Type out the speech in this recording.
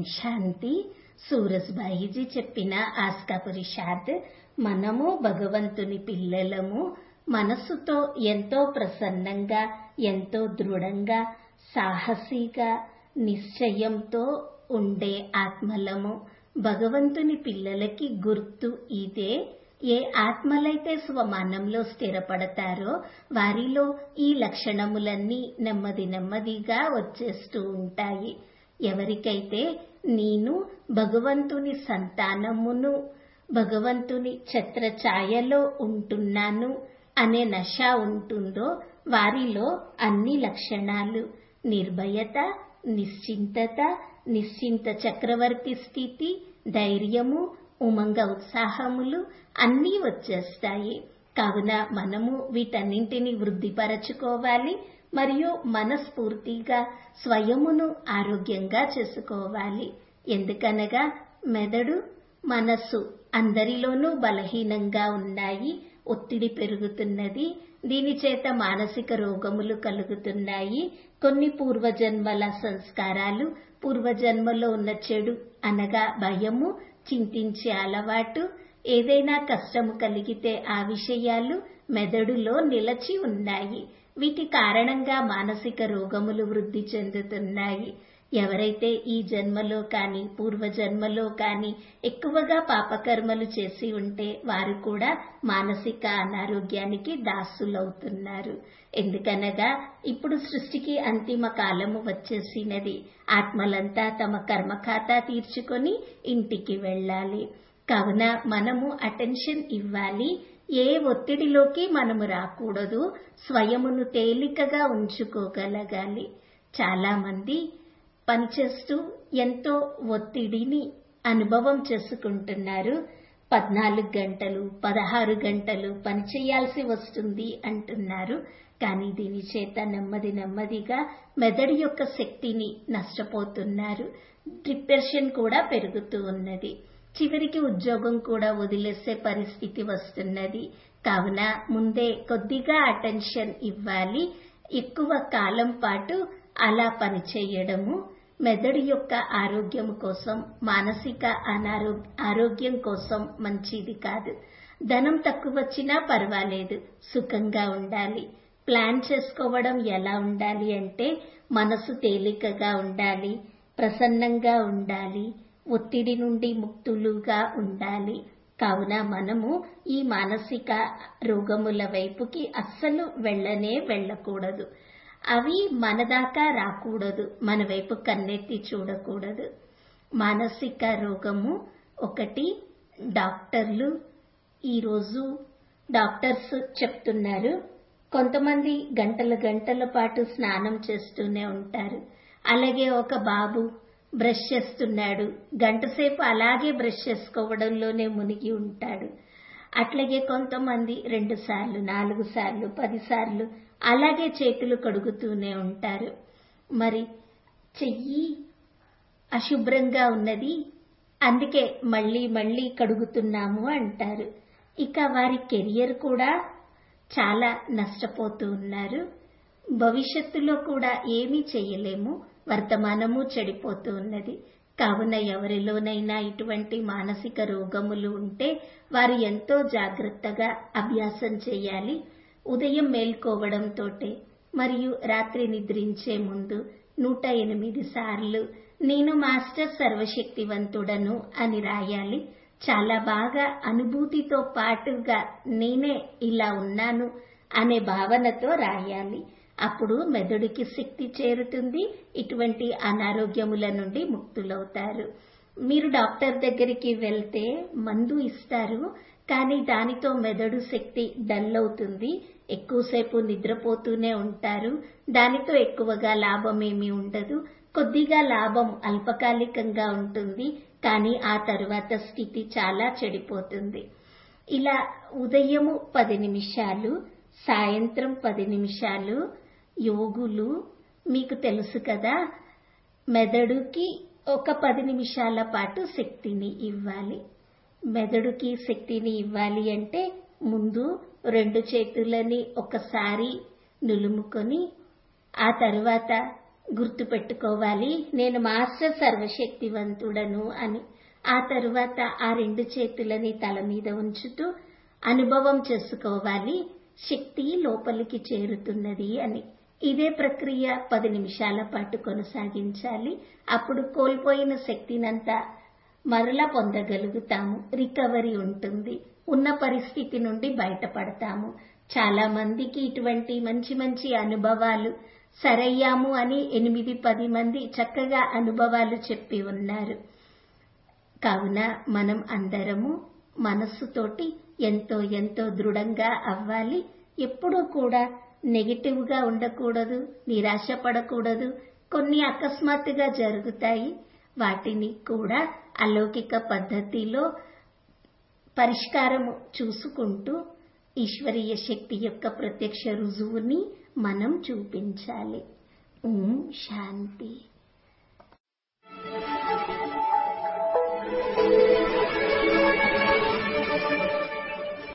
శాంతి సూరజ్బాయిజీ చెప్పిన ఆస్కా పురుషార్థ్ మనము భగవంతుని పిల్లలము మనస్సుతో ఎంతో ప్రసన్నంగా ఎంతో దృఢంగా సాహసిగా నిశ్చయంతో ఉండే ఆత్మలము భగవంతుని పిల్లలకి గుర్తు ఇదే ఏ ఆత్మలైతే స్వమానంలో స్థిరపడతారో వారిలో ఈ లక్షణములన్నీ నెమ్మది నెమ్మదిగా వచ్చేస్తూ ఉంటాయి ఎవరికైతే నేను భగవంతుని సంతానమును భగవంతుని ఛత్రఛాయలో ఉంటున్నాను అనే నష ఉంటుందో వారిలో అన్ని లక్షణాలు నిర్భయత నిశ్చింతత నిశ్చింత చక్రవర్తి స్థితి ధైర్యము ఉమంగ ఉత్సాహములు అన్నీ వచ్చేస్తాయి కావున మనము వీటన్నింటిని వృద్ధిపరచుకోవాలి మరియు మనస్ఫూర్తిగా స్వయమును ఆరోగ్యంగా చేసుకోవాలి ఎందుకనగా మెదడు మనస్సు అందరిలోనూ బలహీనంగా ఉన్నాయి ఒత్తిడి పెరుగుతున్నది దీని చేత మానసిక రోగములు కలుగుతున్నాయి కొన్ని పూర్వజన్మల సంస్కారాలు పూర్వజన్మలో ఉన్న చెడు అనగా భయము చింతించే అలవాటు ఏదైనా కష్టము కలిగితే ఆ విషయాలు మెదడులో నిలచి ఉన్నాయి వీటి కారణంగా మానసిక రోగములు వృద్ధి చెందుతున్నాయి ఎవరైతే ఈ జన్మలో కానీ పూర్వజన్మలో కానీ ఎక్కువగా పాపకర్మలు చేసి ఉంటే వారు కూడా మానసిక అనారోగ్యానికి దాసులవుతున్నారు ఎందుకనగా ఇప్పుడు సృష్టికి అంతిమ కాలము వచ్చేసినది ఆత్మలంతా తమ కర్మ ఖాతా తీర్చుకొని ఇంటికి వెళ్ళాలి కావున మనము అటెన్షన్ ఇవ్వాలి ఏ ఒత్తిడిలోకి మనము రాకూడదు స్వయమును తేలికగా ఉంచుకోగలగాలి చాలా మంది పనిచేస్తూ ఎంతో ఒత్తిడిని అనుభవం చేసుకుంటున్నారు పద్నాలుగు గంటలు పదహారు గంటలు పనిచేయాల్సి వస్తుంది అంటున్నారు కానీ దీని చేత నెమ్మది నెమ్మదిగా మెదడు యొక్క శక్తిని నష్టపోతున్నారు డిప్రెషన్ కూడా పెరుగుతూ ఉన్నది చివరికి ఉద్యోగం కూడా వదిలేసే పరిస్థితి వస్తున్నది కావున ముందే కొద్దిగా అటెన్షన్ ఇవ్వాలి ఎక్కువ కాలం పాటు అలా పనిచేయడము మెదడు యొక్క ఆరోగ్యం కోసం మానసిక అనారో ఆరోగ్యం కోసం మంచిది కాదు ధనం తక్కువ వచ్చినా పర్వాలేదు సుఖంగా ఉండాలి ప్లాన్ చేసుకోవడం ఎలా ఉండాలి అంటే మనసు తేలికగా ఉండాలి ప్రసన్నంగా ఉండాలి ఒత్తిడి నుండి ముక్తులుగా ఉండాలి కావున మనము ఈ మానసిక రోగముల వైపుకి అస్సలు వెళ్ళనే వెళ్ళకూడదు అవి మన దాకా రాకూడదు మన వైపు కన్నెత్తి చూడకూడదు మానసిక రోగము ఒకటి డాక్టర్లు ఈరోజు డాక్టర్స్ చెప్తున్నారు కొంతమంది గంటల గంటల పాటు స్నానం చేస్తూనే ఉంటారు అలాగే ఒక బాబు బ్రష్ చేస్తున్నాడు గంటసేపు అలాగే బ్రష్ చేసుకోవడంలోనే మునిగి ఉంటాడు అట్లాగే కొంతమంది రెండు సార్లు నాలుగు సార్లు పది సార్లు అలాగే చేతులు కడుగుతూనే ఉంటారు మరి చెయ్యి అశుభ్రంగా ఉన్నది అందుకే మళ్ళీ మళ్ళీ కడుగుతున్నాము అంటారు ఇక వారి కెరియర్ కూడా చాలా నష్టపోతూ ఉన్నారు భవిష్యత్తులో కూడా ఏమీ చేయలేము వర్తమానము చెడిపోతూ ఉన్నది కావున ఎవరిలోనైనా ఇటువంటి మానసిక రోగములు ఉంటే వారు ఎంతో జాగ్రత్తగా అభ్యాసం చేయాలి ఉదయం మేల్కోవడంతోటే మరియు రాత్రి నిద్రించే ముందు నూట ఎనిమిది సార్లు నేను మాస్టర్ సర్వశక్తివంతుడను అని రాయాలి చాలా బాగా అనుభూతితో పాటుగా నేనే ఇలా ఉన్నాను అనే భావనతో రాయాలి అప్పుడు మెదడుకి శక్తి చేరుతుంది ఇటువంటి అనారోగ్యముల నుండి ముక్తులవుతారు మీరు డాక్టర్ దగ్గరికి వెళ్తే మందు ఇస్తారు కానీ దానితో మెదడు శక్తి డల్ అవుతుంది ఎక్కువసేపు నిద్రపోతూనే ఉంటారు దానితో ఎక్కువగా లాభం ఏమీ ఉండదు కొద్దిగా లాభం అల్పకాలికంగా ఉంటుంది కానీ ఆ తరువాత స్థితి చాలా చెడిపోతుంది ఇలా ఉదయము పది నిమిషాలు సాయంత్రం పది నిమిషాలు యోగులు మీకు తెలుసు కదా మెదడుకి ఒక పది నిమిషాల పాటు శక్తిని ఇవ్వాలి మెదడుకి శక్తిని ఇవ్వాలి అంటే ముందు రెండు చేతులని ఒకసారి నులుముకొని ఆ తర్వాత గుర్తుపెట్టుకోవాలి నేను మాస్టర్ సర్వశక్తివంతుడను అని ఆ తరువాత ఆ రెండు చేతులని తల మీద ఉంచుతూ అనుభవం చేసుకోవాలి శక్తి లోపలికి చేరుతున్నది అని ఇదే ప్రక్రియ పది నిమిషాల పాటు కొనసాగించాలి అప్పుడు కోల్పోయిన శక్తినంతా మరలా పొందగలుగుతాము రికవరీ ఉంటుంది ఉన్న పరిస్థితి నుండి బయటపడతాము చాలా మందికి ఇటువంటి మంచి మంచి అనుభవాలు సరయ్యాము అని ఎనిమిది పది మంది చక్కగా అనుభవాలు చెప్పి ఉన్నారు కావున మనం అందరము మనస్సుతోటి ఎంతో ఎంతో దృఢంగా అవ్వాలి ఎప్పుడూ కూడా నెగిటివ్ గా ఉండకూడదు నిరాశ పడకూడదు కొన్ని అకస్మాత్తుగా జరుగుతాయి వాటిని కూడా అలౌకిక పద్ధతిలో పరిష్కారము చూసుకుంటూ ఈశ్వరీయ శక్తి యొక్క ప్రత్యక్ష రుజువుని మనం చూపించాలి ఓం శాంతి